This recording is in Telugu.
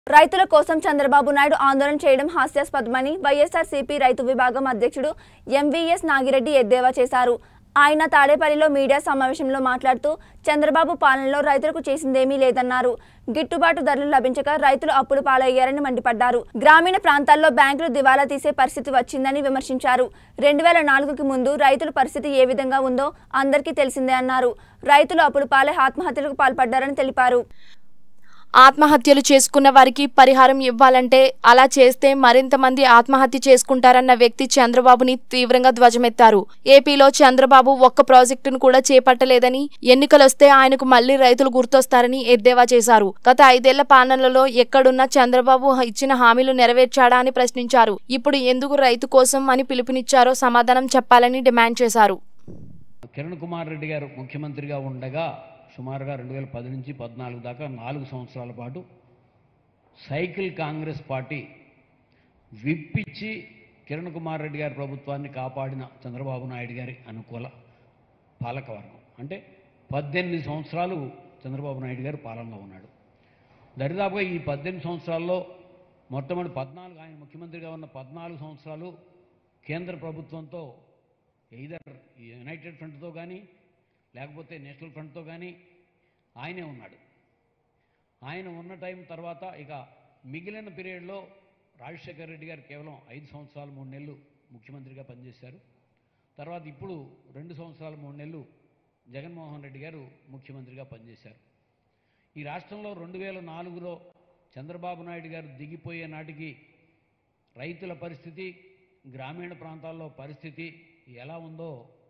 రైతుల కోసం చంద్రబాబు నాయుడు ఆందోళన చేయడం హాస్యాస్పదమని వైఎస్ఆర్సీపీ రైతు విభాగం అధ్యక్షుడు ఎంవీఎస్ నాగిరెడ్డి ఎద్దేవా చేశారు ఆయన తాడేపల్లిలో మీడియా సమావేశంలో మాట్లాడుతూ చంద్రబాబు పాలనలో రైతులకు చేసిందేమీ లేదన్నారు గిట్టుబాటు ధరలు లభించక రైతులు అప్పులు పాలయ్యారని మండిపడ్డారు గ్రామీణ ప్రాంతాల్లో బ్యాంకులు దివాలా తీసే పరిస్థితి వచ్చిందని విమర్శించారు రెండు వేల నాలుగుకి ముందు రైతుల పరిస్థితి ఏ విధంగా ఉందో అందరికీ తెలిసిందే అన్నారు రైతులు అప్పులు పాలై ఆత్మహత్యలకు పాల్పడ్డారని తెలిపారు ఆత్మహత్యలు చేసుకున్న వారికి పరిహారం ఇవ్వాలంటే అలా చేస్తే మరింత మంది ఆత్మహత్య చేసుకుంటారన్న వ్యక్తి చంద్రబాబుని తీవ్రంగా ధ్వజమెత్తారు ఏపీలో చంద్రబాబు ఒక్క ప్రాజెక్టును కూడా చేపట్టలేదని ఎన్నికలొస్తే ఆయనకు మళ్లీ రైతులు గుర్తొస్తారని ఎద్దేవా చేశారు గత ఐదేళ్ల పాలనలో ఎక్కడున్నా చంద్రబాబు ఇచ్చిన హామీలు నెరవేర్చాడా అని ప్రశ్నించారు ఇప్పుడు ఎందుకు రైతు కోసం అని పిలుపునిచ్చారో సమాధానం చెప్పాలని డిమాండ్ చేశారు కిరణ్ కుమార్ రెడ్డి గారు ముఖ్యమంత్రిగా ఉండగా సుమారుగా రెండు వేల పది నుంచి పద్నాలుగు దాకా నాలుగు సంవత్సరాల పాటు సైకిల్ కాంగ్రెస్ పార్టీ విప్పిచ్చి కిరణ్ కుమార్ రెడ్డి గారి ప్రభుత్వాన్ని కాపాడిన చంద్రబాబు నాయుడు గారి అనుకూల పాలకవర్గం అంటే పద్దెనిమిది సంవత్సరాలు చంద్రబాబు నాయుడు గారు పాలనలో ఉన్నాడు దరిదాపుగా ఈ పద్దెనిమిది సంవత్సరాల్లో మొట్టమొదటి పద్నాలుగు ఆయన ముఖ్యమంత్రిగా ఉన్న పద్నాలుగు సంవత్సరాలు కేంద్ర ప్రభుత్వంతో ఎయిదర్ యునైటెడ్ ఫ్రంట్తో కానీ లేకపోతే నేషనల్ ఫ్రంట్తో కానీ ఆయనే ఉన్నాడు ఆయన ఉన్న టైం తర్వాత ఇక మిగిలిన పీరియడ్లో రాజశేఖర రెడ్డి గారు కేవలం ఐదు సంవత్సరాలు మూడు నెలలు ముఖ్యమంత్రిగా పనిచేశారు తర్వాత ఇప్పుడు రెండు సంవత్సరాలు మూడు నెలలు జగన్మోహన్ రెడ్డి గారు ముఖ్యమంత్రిగా పనిచేశారు ఈ రాష్ట్రంలో రెండు వేల నాలుగులో చంద్రబాబు నాయుడు గారు దిగిపోయే నాటికి రైతుల పరిస్థితి గ్రామీణ ప్రాంతాల్లో పరిస్థితి ఎలా ఉందో